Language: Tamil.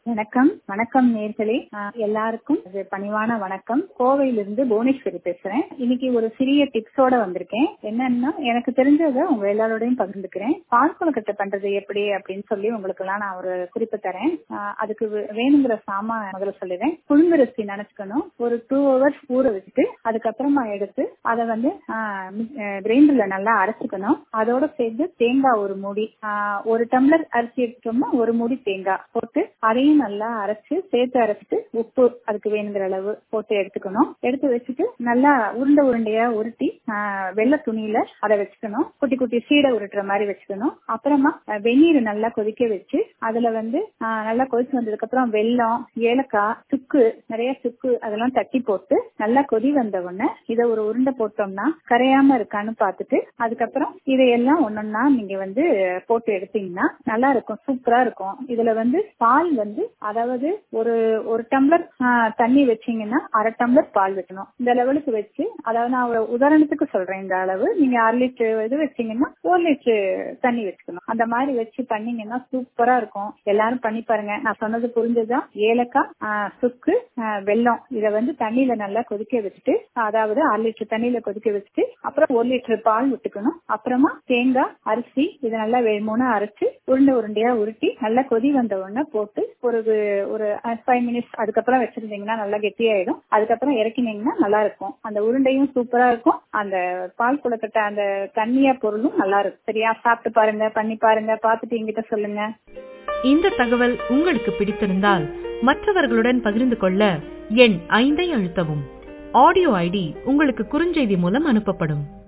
வணக்கம் வணக்கம் நேர்களே ஆஹ் எல்லாருக்கும் இது பணிவான வணக்கம் கோவையிலிருந்து புவனேஸ்வரி பேசுறேன் இன்னைக்கு ஒரு சிறிய டிப்ஸோட வந்திருக்கேன் என்னன்னா எனக்கு தெரிஞ்சதை உங்க எல்லாரோடையும் பகிர்ந்துக்கிறேன் பால் கொழுக்கட்டை பண்றது எப்படி அப்படின்னு சொல்லி உங்களுக்கு எல்லாம் நான் ஒரு குறிப்பு தரேன் ஆஹ் அதுக்கு வே- வேணுங்கிற சாமான் முதல்ல சொல்லிடுறேன் புழுங்கரிசி நினைச்சுக்கணும் ஒரு டூ ஹவர்ஸ் ஊற வச்சுட்டு அதுக்கப்புறமா எடுத்து அதை வந்து கிரைண்டர்ல நல்லா அரைச்சுக்கணும் அதோட சேர்த்து தேங்காய் ஒரு மூடி ஆஹ் ஒரு டம்ளர் அரிசி எடுத்தோம்னா ஒரு மூடி தேங்காய் போட்டு அதையும் நல்லா அரைச்சு சேர்த்து அரைச்சிட்டு உப்பு அதுக்கு வேணுங்கிற அளவு போட்டு எடுத்துக்கணும் எடுத்து வச்சுட்டு நல்லா உருண்டை உருண்டையா உருட்டி ஆஹ் வெள்ளை துணியில அதை வச்சுக்கணும் குட்டி குட்டி சீடை உருட்டுற மாதிரி வச்சுக்கணும் அப்புறமா அஹ் வெந்நீர் நல்லா கொதிக்க வச்சு அதுல வந்து ஆஹ் நல்லா கொதிச்சு வந்ததுக்கு அப்புறம் வெல்லம் ஏலக்காய் சுக்கு நிறைய சுக்கு அதெல்லாம் தட்டி போட்டு நல்லா கொதி வந்த உடனே இதை ஒரு உருண்டை போட்டோம்னா கரையாம இருக்கான்னு பார்த்துட்டு அதுக்கப்புறம் இதையெல்லாம் ஒன்னொன்னா நீங்க வந்து போட்டு எடுத்தீங்கன்னா நல்லா இருக்கும் சூப்பரா இருக்கும் இதுல வந்து பால் வந்து அதாவது ஒரு ஒரு டம்ளர் ஆஹ், தண்ணி வச்சீங்கன்னா அரை டம்ளர் பால் வைக்கணும் இந்த லெவலுக்கு வச்சு அதாவது நான் ஒரு உதாரணத்துக்கு சொல்றேன் இந்த அளவு நீங்க அரை லிட்டர் இது வச்சீங்கன்னா ஒரு லிட்டர் தண்ணி வச்சுக்கணும் அந்த மாதிரி வச்சு பண்ணீங்கன்னா சூப்பரா இருக்கும் எல்லாரும் பண்ணி பாருங்க நான் சொன்னது புரிஞ்சதா ஏலக்காய் ஆஹ், சுக்கு ஆஹ், வெல்லம் இத வந்து தண்ணியில நல்லா கொதிக்க வச்சுட்டு அதாவது அரை லிட்டர் தண்ணியில கொதிக்க வச்சுட்டு அப்புறம் ஒரு லிட்டர் பால் விட்டுக்கணும் அப்புறமா தேங்காய் அரிசி இதை நல்லா வேணும்னு அரைச்சு உருண்டை உருண்டையா உருட்டி நல்லா கொதி வந்த உடனே போட்டு ஒரு ஒரு ஃபைவ் மினிட்ஸ் அதுக்கப்புறம் வச்சிருந்தீங்கன்னா நல்லா கெட்டியாயிடும் அதுக்கப்புறம் இறக்கினீங்கன்னா நல்லா இருக்கும் அந்த உருண்டையும் சூப்பரா இருக்கும் அந்த பால் குளக்கட்ட அந்த தண்ணியா பொருளும் நல்லா இருக்கும் சரியா சாப்பிட்டு பாருங்க பண்ணி பாருங்க பார்த்துட்டு என்கிட்ட சொல்லுங்க இந்த தகவல் உங்களுக்கு பிடித்திருந்தால் மற்றவர்களுடன் பகிர்ந்து கொள்ள எண் ஐந்தை அழுத்தவும் ஆடியோ ஐடி உங்களுக்கு குறுஞ்செய்தி மூலம் அனுப்பப்படும்